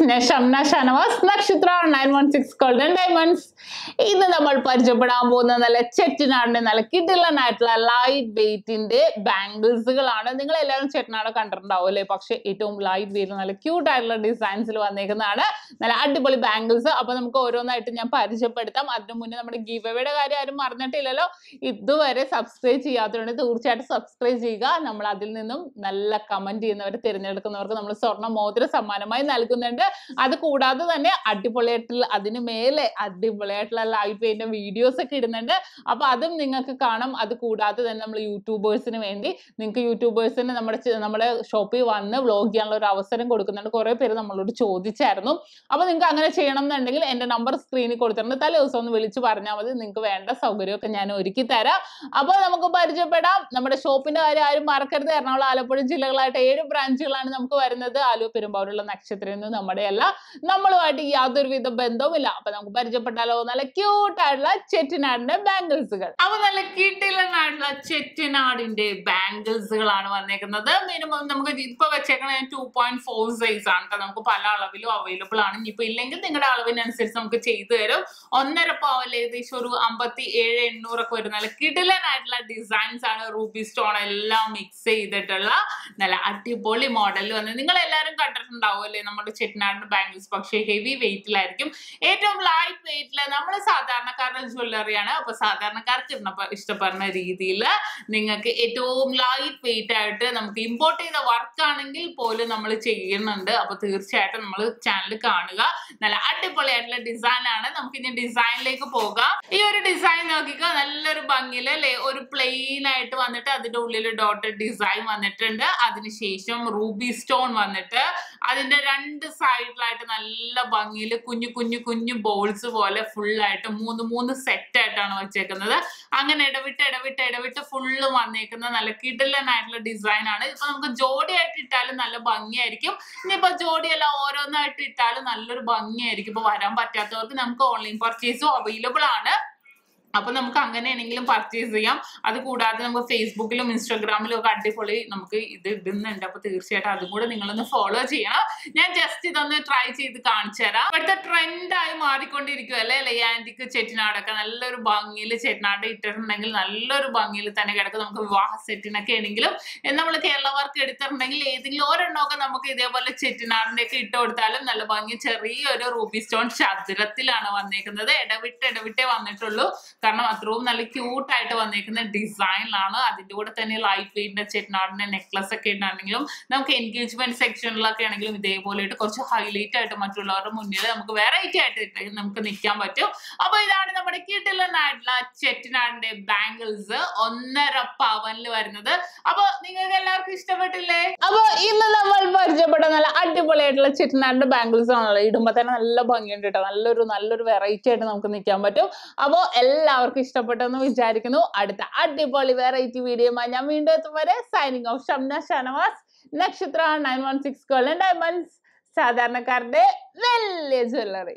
ഞാൻ Shamna Shanavas Nakshatra nine one six golden diamonds ഇന്ന് നമ്മൾ പരിചയപ്പെടാൻ പോകുന്ന നല്ല ചെട്ടിനാടിന്റെ നല്ല കിടിലനായിട്ടുള്ള ലൈറ്റ് വെയിറ്റിന്റെ ബാംഗിൾസുകളാണ് നിങ്ങൾ എല്ലാവരും ചെട്ടിനാട് കണ്ടിട്ടുണ്ടാവും അല്ലേ പക്ഷെ ഏറ്റവും ലൈറ്റ് വെയിറ്റ് നല്ല ക്യൂട്ട് ആയിട്ടുള്ള ഡിസൈൻസിൽ വന്നേക്കുന്നതാണ് നല്ല അടിപൊളി ബാംഗിൾസ് അപ്പൊ നമുക്ക് ഓരോന്നായിട്ട് ഞാൻ പരിചയപ്പെടുത്താം അതിനു മുന്നേ നമ്മുടെ ഗീവ് അവയുടെ കാര്യം ആരും മറന്നിട്ടില്ലല്ലോ ഇതുവരെ സബ്സ്ക്രൈബ് ചെയ്യാത്തതുകൊണ്ട് തീർച്ചയായിട്ടും സബ്സ്ക്രൈബ് ചെയ്യുക നമ്മൾ അതിൽ നിന്നും നല്ല കമന്റ് ചെയ്യുന്നവരെ തിരഞ്ഞെടുക്കുന്നവർക്ക് നമ്മൾ സ്വർണ്ണ മോതിര സമ്മാനമായി നൽകുന്നുണ്ട് അത് കൂടാതെ തന്നെ അടിപൊളിയായിട്ടുള്ള അതിന് മേലെ അടിപൊളിയായിട്ടുള്ള ലൈവ് പെയിന്റ് വീഡിയോസ് ഒക്കെ ഇടുന്നുണ്ട് അപ്പൊ അതും നിങ്ങൾക്ക് കാണാം അത് കൂടാതെ തന്നെ നമ്മൾ യൂട്യൂബേഴ്സിന് വേണ്ടി നിങ്ങൾക്ക് യൂട്യൂബേഴ്സിന് നമ്മുടെ ചെ- നമ്മുടെ ഷോപ്പിൽ വന്ന് വ്ലോഗ് ചെയ്യാനുള്ള ഒരു അവസരം കൊടുക്കുന്നുണ്ട് കുറെ പേര് നമ്മളോട് ചോദിച്ചായിരുന്നു അപ്പൊ നിങ്ങൾക്ക് അങ്ങനെ ചെയ്യണം എന്നുണ്ടെങ്കിൽ എന്റെ നമ്പർ സ്ക്രീനിൽ കൊടുത്തിട്ടുണ്ട് തലേ ദിവസം ഒന്ന് വിളിച്ച് പറഞ്ഞാൽ മതി നിങ്ങൾക്ക് വേണ്ട സൗകര്യമൊക്കെ ഞാൻ ഒരുക്കി തരാം അപ്പൊ നമുക്ക് പരിചയപ്പെടാം നമ്മുടെ ഷോപ്പിന്റെ കാര്യം ആരും മറക്കരുത് എറണാകുളം ആലപ്പുഴ ജില്ലകളായിട്ട് ഏഴ് ബ്രാഞ്ചുകളാണ് നമുക്ക് വരുന്നത് ആലുവ പെരുമ്പാവൂരുള്ള നക്ഷത്രം എന്ന് നമ്മുടെ അല്ല നമ്മളുമായിട്ട് യാതൊരുവിധ ബന്ധവുമില്ല അപ്പൊ നമുക്ക് പരിചയപ്പെട്ടാലോ നല്ല ക്യൂട്ട് ആയിട്ടുള്ള ചെറ്റിനാടിന്റെ ബാംഗിൾസുകൾ അപ്പൊ നല്ല കിട്ടിലനായിട്ടുള്ള ചെറ്റിനാടിന്റെ ബാംഗിൾസുകളാണ് വന്നേക്കുന്നത് മിനിമം നമുക്ക് ഇപ്പൊ വെച്ചേക്കണ ടു പോയിന്റ് ഫോർ സൈസ് ആണ് ട്ടോ. നമുക്ക് പല അളവിലും അവൈലബിൾ ആണ് ഇനിയിപ്പോ ഇല്ലെങ്കിൽ നിങ്ങളുടെ അളവിനനുസരിച്ച് നമുക്ക് ചെയ്തു തരും ഒന്നര പവൽ ഏകദേശം ഒരു അമ്പത്തി ഏഴ് എണ്ണൂറൊക്കെ വരും നല്ല കിടിലനായിട്ടുള്ള ഡിസൈൻസ് ആണ് റൂബി സ്റ്റോൺ എല്ലാം മിക്സ് ചെയ്തിട്ടുള്ള നല്ല അടിപൊളി മോഡൽ വന്ന് നിങ്ങൾ എല്ലാവരും കണ്ടിട്ടുണ്ടാവും അല്ലേ നമ്മുടെ ചെട്ടിനാടിന്റെ ബാംഗിൾസ് പക്ഷേ ഹെവി വെയിറ്റിലായിരിക്കും ഏറ്റവും ലൈറ്റ് വെയിറ്റില് നമ്മൾ സാധാരണക്കാരുടെ ജ്വല്ലറിയാണ് അപ്പൊ സാധാരണക്കാർക്ക് ഇടുന്ന- ഇഷ്ടപ്പെടുന്ന രീതിയിൽ നിങ്ങൾക്ക് ഏറ്റവും ലൈറ്റ് വെയിറ്റ് ആയിട്ട് നമുക്ക് ഇമ്പോർട്ട് ചെയ്ത വർക്ക് ആണെങ്കിൽ പോലും നമ്മൾ ചെയ്യുന്നുണ്ട് അപ്പൊ തീർച്ചയായിട്ടും നമ്മൾ ചാനൽ കാണുക നല്ല അടിപൊളിയായിട്ടുള്ള ഡിസൈൻ ആണ് നമുക്ക് ഇനി ഡിസൈനിലേക്ക് പോകാം ഈ ഒരു ഡിസൈൻ നോക്കിക്കോ നല്ലൊരു ഭംഗിയില് അല്ലെ ഒരു പ്ലെയിൻ ആയിട്ട് വന്നിട്ട് അതിന്റെ ഉള്ളിൽ ഡോട്ടഡ് ഡിസൈൻ വന്നിട്ടുണ്ട് അതിനുശേഷം റൂബി സ്റ്റോൺ വന്നിട്ട് അതിന്റെ രണ്ട് സൈഡിലായിട്ട് നല്ല ഭംഗിയിൽ കുഞ്ഞു കുഞ്ഞു കുഞ്ഞു ബോൾസ് പോലെ full ആയിട്ട് മൂന്ന് മൂന്ന് സെറ്റ് ആയിട്ടാണ് വെച്ചേക്കുന്നത് അങ്ങനെ ഇടവിട്ട് ഇടവിട്ട് ഇടവിട്ട് ഫുള്ള് വന്നേക്കുന്ന നല്ല കിടലനായിട്ടുള്ള ഡിസൈൻ ആണ് ഇപ്പൊ നമുക്ക് ജോഡിയായിട്ട് ഇട്ടാലും നല്ല ഭംഗിയായിരിക്കും ഇനിയിപ്പോ ജോഡിയല്ല ഓരോന്നായിട്ട് ഇട്ടാലും നല്ലൊരു ഭംഗിയായിരിക്കും ഇപ്പൊ വരാൻ പറ്റാത്തവർക്ക് നമുക്ക് ഓൺലൈൻ പർച്ചേസും അവൈലബിൾ ആണ് അപ്പൊ നമുക്ക് അങ്ങനെയാണെങ്കിലും പർച്ചേസ് ചെയ്യാം അത് കൂടാതെ നമുക്ക് ഫേസ്ബുക്കിലും ഇൻസ്റ്റാഗ്രാമിലും ഒക്കെ അടിപൊളി നമുക്ക് ഇത് ഇടുന്നുണ്ട് അപ്പൊ തീർച്ചയായിട്ടും അതും കൂടെ നിങ്ങളൊന്ന് ഫോളോ ചെയ്യണം ഞാൻ ജസ്റ്റ് ഇതൊന്ന് ട്രൈ ചെയ്ത് കാണിച്ചു തരാം ഇവിടുത്തെ ട്രെൻഡായി മാറിക്കൊണ്ടിരിക്കും അല്ലേ അല്ലെ ആന്റിക്ക് ചെട്ടിനാടൊക്കെ നല്ലൊരു ഭംഗിയിൽ ചെട്ടിനാട് ഇട്ടിട്ടുണ്ടെങ്കിൽ നല്ലൊരു ഭംഗിയിൽ തന്നെ കിടക്കും നമുക്ക് വിവാഹ സെറ്റിനൊക്കെ ആണെങ്കിലും നമ്മൾ കേരള വർക്ക് എടുത്തിട്ടുണ്ടെങ്കിൽ ഏതെങ്കിലും ഒരെണ്ണമൊക്കെ നമുക്ക് ഇതേപോലെ ചെട്ടിനാടിന്റെ ഒക്കെ ഇട്ട് കൊടുത്താലും നല്ല ഭംഗി ചെറിയൊരു റൂബി സ്റ്റോൺ ചതുരത്തിലാണ് വന്നേക്കുന്നത് ഇടവിട്ട് ഇടവിട്ടേ വന്നിട്ടുള്ളൂ കാരണം അത്രയും നല്ല ക്യൂട്ട് ആയിട്ട് വന്നേക്കുന്ന ഡിസൈനിലാണ് അതിന്റെ കൂടെ തന്നെ ലൈറ്റ് വെയിറ്റിന്റെ ചെട്ടിനാടിന്റെ നെക്ലസ് ഒക്കെ ഉണ്ടെങ്കിലും നമുക്ക് എൻഗേജ്മെന്റ് സെക്ഷനിലൊക്കെ ആണെങ്കിലും ഇതേപോലെ ഇട്ട് കുറച്ച് ഹൈലൈറ്റ് ആയിട്ട് മറ്റുള്ളവരുടെ മുന്നിൽ നമുക്ക് വെറൈറ്റി ആയിട്ട് ഇട്ട് നമുക്ക് നിൽക്കാൻ പറ്റും അപ്പൊ ഇതാണ് നമ്മുടെ കിട്ടിലനായിട്ടുള്ള ചെട്ടിനാടിന്റെ ബാംഗിൾസ് ഒന്നര പവനിൽ വരുന്നത് അപ്പൊ നിങ്ങൾക്ക് എല്ലാവർക്കും ഇഷ്ടപ്പെട്ടില്ലേ അപ്പൊ ഇന്ന് നമ്മൾ പരിചയപ്പെട്ട നല്ല അടിപൊളിയായിട്ടുള്ള ചെട്ടിനാടിന്റെ ബാംഗിൾസ് ആണല്ലോ ഇടുമ്പോ തന്നെ നല്ല ഭംഗിയുണ്ട് കേട്ടോ നല്ലൊരു നല്ലൊരു വെറൈറ്റി ആയിട്ട് നമുക്ക് നിൽക്കാൻ പറ്റും അപ്പോൾ എല്ലാവർക്കും ഇഷ്ടപ്പെട്ടെന്ന് വിചാരിക്കുന്നു അടുത്ത അടിപൊളി വെറൈറ്റി വീഡിയോയുമായി ഞാൻ വീണ്ടും എത്തും വരെ signing off Shamna Shanavas Nakshatra nine one six golden diamonds സാധാരണക്കാരുടെ വലിയ ജ്വല്ലറി